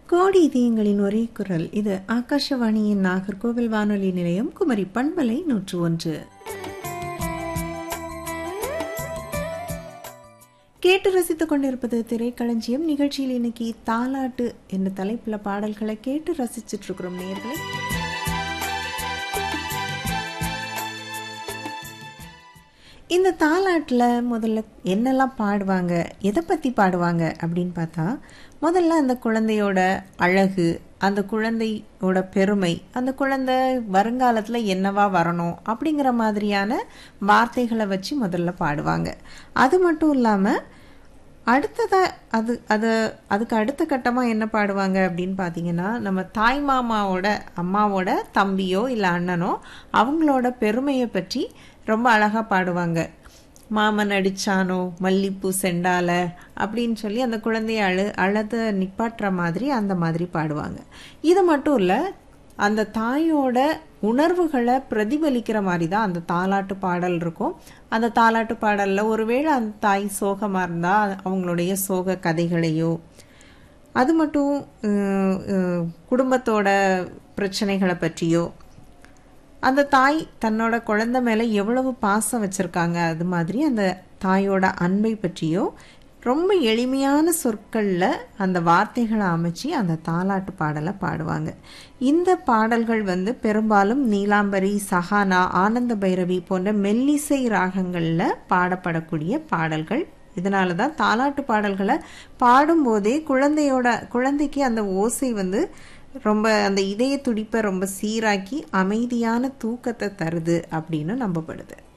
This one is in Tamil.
கோடி இதயங்களின் ஒரே குரல் இது ஆகாஷவாணியின் நாகர்கோவில் வானொலி நிலையம் குமரி பண்பலை நூற்று ஒன்று கேட்டு ரசித்துக் கொண்டிருப்பது திரைக்களஞ்சியம் நிகழ்ச்சியில் இன்னைக்கு தாலாட்டு என்ற தலைப்புல பாடல்களை கேட்டு ரசிச்சிட்டு இருக்கிறோம் நேர்களை இந்த தாலாட்டில் முதல்ல என்னெல்லாம் பாடுவாங்க எதை பற்றி பாடுவாங்க அப்படின்னு பார்த்தா முதல்ல அந்த குழந்தையோட அழகு அந்த குழந்தையோட பெருமை அந்த குழந்தை வருங்காலத்தில் என்னவா வரணும் அப்படிங்கிற மாதிரியான வார்த்தைகளை வச்சு முதல்ல பாடுவாங்க அது மட்டும் இல்லாமல் அடுத்ததா அது அது அதுக்கு அடுத்த கட்டமாக என்ன பாடுவாங்க அப்படின்னு பார்த்தீங்கன்னா நம்ம தாய் மாமாவோட அம்மாவோட தம்பியோ இல்லை அண்ணனோ அவங்களோட பெருமையை பற்றி ரொம்ப அழகாக பாடுவாங்க மாமன் அடிச்சானோ மல்லிப்பூ செண்டால அப்படின்னு சொல்லி அந்த குழந்தைய அழு அழத நிப்பாட்டுற மாதிரி அந்த மாதிரி பாடுவாங்க இது மட்டும் இல்லை அந்த தாயோட உணர்வுகளை பிரதிபலிக்கிற மாதிரி தான் அந்த தாலாட்டு பாடல் இருக்கும் அந்த தாலாட்டு பாடலில் ஒருவேளை அந்த தாய் சோகமாக இருந்தால் அவங்களுடைய சோக கதைகளையோ அது மட்டும் குடும்பத்தோட பிரச்சனைகளை பற்றியோ அந்த தாய் தன்னோட குழந்தை மேலே எவ்வளவு பாசம் வச்சுருக்காங்க அது மாதிரி அந்த தாயோட அன்பை பற்றியோ ரொம்ப எளிமையான சொற்களில் அந்த வார்த்தைகளை அமைச்சு அந்த தாலாட்டு பாடலை பாடுவாங்க இந்த பாடல்கள் வந்து பெரும்பாலும் நீலாம்பரி சஹானா ஆனந்த பைரவி போன்ற மெல்லிசை ராகங்களில் பாடப்படக்கூடிய பாடல்கள் இதனால தான் தாலாட்டு பாடல்களை பாடும்போதே குழந்தையோட குழந்தைக்கு அந்த ஓசை வந்து ரொம்ப அந்த இதய துடிப்பை ரொம்ப சீராக்கி அமைதியான தூக்கத்தை தருது அப்படின்னு நம்பப்படுது